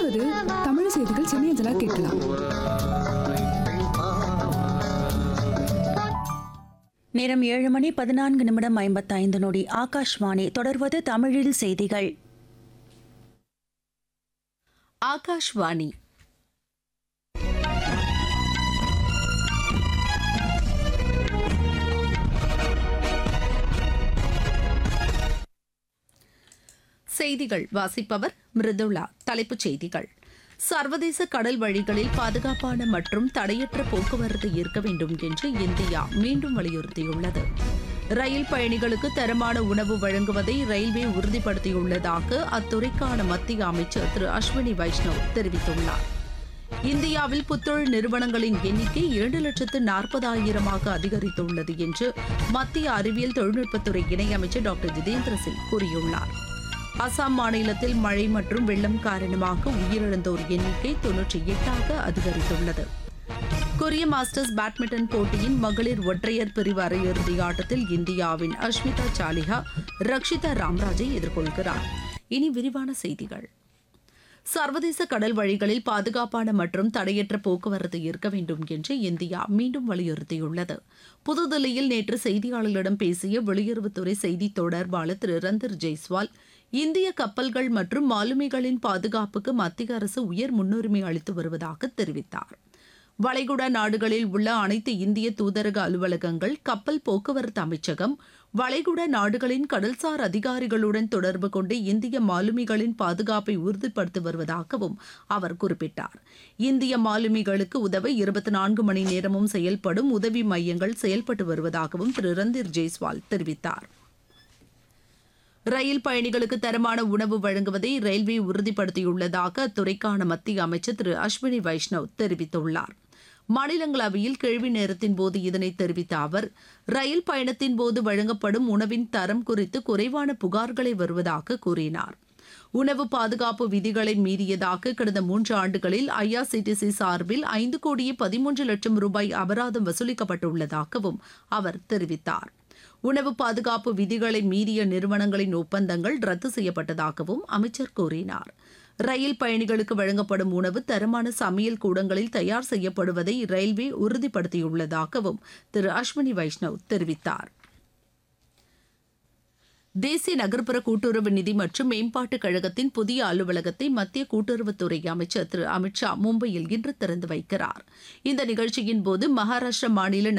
தொடர்வது தமிழ் செய்திகள் சென்னையஞ்சலா கேட்கலாம் நேரம் ஏழு மணி பதினான்கு நிமிடம் ஐம்பத்தைந்து நொடி ஆகாஷ்வாணி தொடர்வது தமிழில் செய்திகள் ஆகாஷ்வாணி செய்திகள் வாசிப்பவர் மிருதுளா தலைப்புச் செய்திகள் சர்வதேச கடல் வழிகளில் பாதுகாப்பான மற்றும் தடையற்ற போக்குவரத்து இருக்க வேண்டும் என்று இந்தியா மீண்டும் வலியுறுத்தியுள்ளது ரயில் பயணிகளுக்கு தரமான உணவு வழங்குவதை ரயில்வே உறுதிப்படுத்தியுள்ளதாக அத்துறைக்கான மத்திய அமைச்சர் திரு அஸ்வினி வைஷ்ணவ் தெரிவித்துள்ளார் இந்தியாவில் புத்தொழில் நிறுவனங்களின் எண்ணிக்கை இரண்டு லட்சத்து நாற்பதாயிரமாக அதிகரித்துள்ளது என்று மத்திய அறிவியல் தொழில்நுட்பத்துறை இணையமைச்சர் டாக்டர் ஜிதேந்திர சிங் கூறியுள்ளார் அசாம் மாநிலத்தில் மழை மற்றும் வெள்ளம் காரணமாக உயிரிழந்தோர் எண்ணிக்கை தொன்னூற்றி எட்டாக அதிகரித்துள்ளது கொரிய மாஸ்டர்ஸ் பேட்மிண்டன் போட்டியின் மகளிர் ஒற்றையர் பிரிவு அரையிறுதி ஆட்டத்தில் இந்தியாவின் அஷ்மிதா சாலிஹா ரக்ஷிதா ராம்ராஜை எதிர்கொள்கிறார் இனி விரிவான செய்திகள் சர்வதேச கடல் வழிகளில் பாதுகாப்பான மற்றும் தடையற்ற போக்குவரத்து இருக்க வேண்டும் என்று இந்தியா மீண்டும் வலியுறுத்தியுள்ளது புதுதில்லியில் நேற்று செய்தியாளர்களிடம் பேசிய வெளியுறவுத்துறை செய்தி தொடர்பாளர் திரு ரந்தர் ஜெய்ஸ்வால் இந்திய கப்பல்கள் மற்றும் மாலுமிகளின் பாதுகாப்புக்கு மத்திய அரசு உயர் முன்னுரிமை அளித்து வருவதாக தெரிவித்தார் வளைகுடா நாடுகளில் உள்ள அனைத்து இந்திய தூதரக அலுவலகங்கள் கப்பல் போக்குவரத்து அமைச்சகம் வளைகுடா நாடுகளின் கடல்சார் அதிகாரிகளுடன் தொடர்பு கொண்டு இந்திய மாலுமிகளின் பாதுகாப்பை உறுதிப்படுத்தி வருவதாகவும் அவர் குறிப்பிட்டார் இந்திய மாலுமிகளுக்கு உதவ இருபத்தி நான்கு மணி நேரமும் செயல்படும் உதவி மையங்கள் செயல்பட்டு வருவதாகவும் திரு ரந்தீர் ஜெய்ஸ்வால் தெரிவித்தார் ரயில் பயணிகளுக்கு தரமான உணவு வழங்குவதை ரயில்வே உறுதிப்படுத்தியுள்ளதாக அத்துறைக்கான மத்திய அமைச்சர் திரு அஸ்வினி வைஷ்ணவ் தெரிவித்துள்ளார் மாநிலங்களவையில் கேள்வி நேரத்தின் போது இதனை தெரிவித்த அவர் ரயில் பயணத்தின் போது வழங்கப்படும் உணவின் தரம் குறித்து குறைவான புகார்களை வருவதாக கூறினார் உணவு பாதுகாப்பு விதிகளை மீறியதாக கடந்த மூன்று ஆண்டுகளில் ஐஆர்சிடிசி சார்பில் ஐந்து கோடியே பதிமூன்று லட்சம் ரூபாய் அபராதம் வசூலிக்கப்பட்டுள்ளதாகவும் அவர் தெரிவித்தார் உணவு பாதுகாப்பு விதிகளை மீறிய நிறுவனங்களின் ஒப்பந்தங்கள் ரத்து செய்யப்பட்டதாகவும் அமைச்சர் கூறினார் ரயில் பயணிகளுக்கு வழங்கப்படும் உணவு தரமான சமையல் கூடங்களில் தயார் செய்யப்படுவதை ரயில்வே உறுதிப்படுத்தியுள்ளதாகவும் திரு அஸ்வினி வைஷ்ணவ் தெரிவித்தார் தேசிய நகர்ப்புற கூட்டுறவு நிதி மற்றும் மேம்பாட்டுக் கழகத்தின் புதிய அலுவலகத்தை மத்திய கூட்டுறவுத்துறை அமைச்சர் திரு அமித்ஷா மும்பையில் இன்று திறந்து வைக்கிறார் இந்த நிகழ்ச்சியின் போது மகாராஷ்டிரா மாநில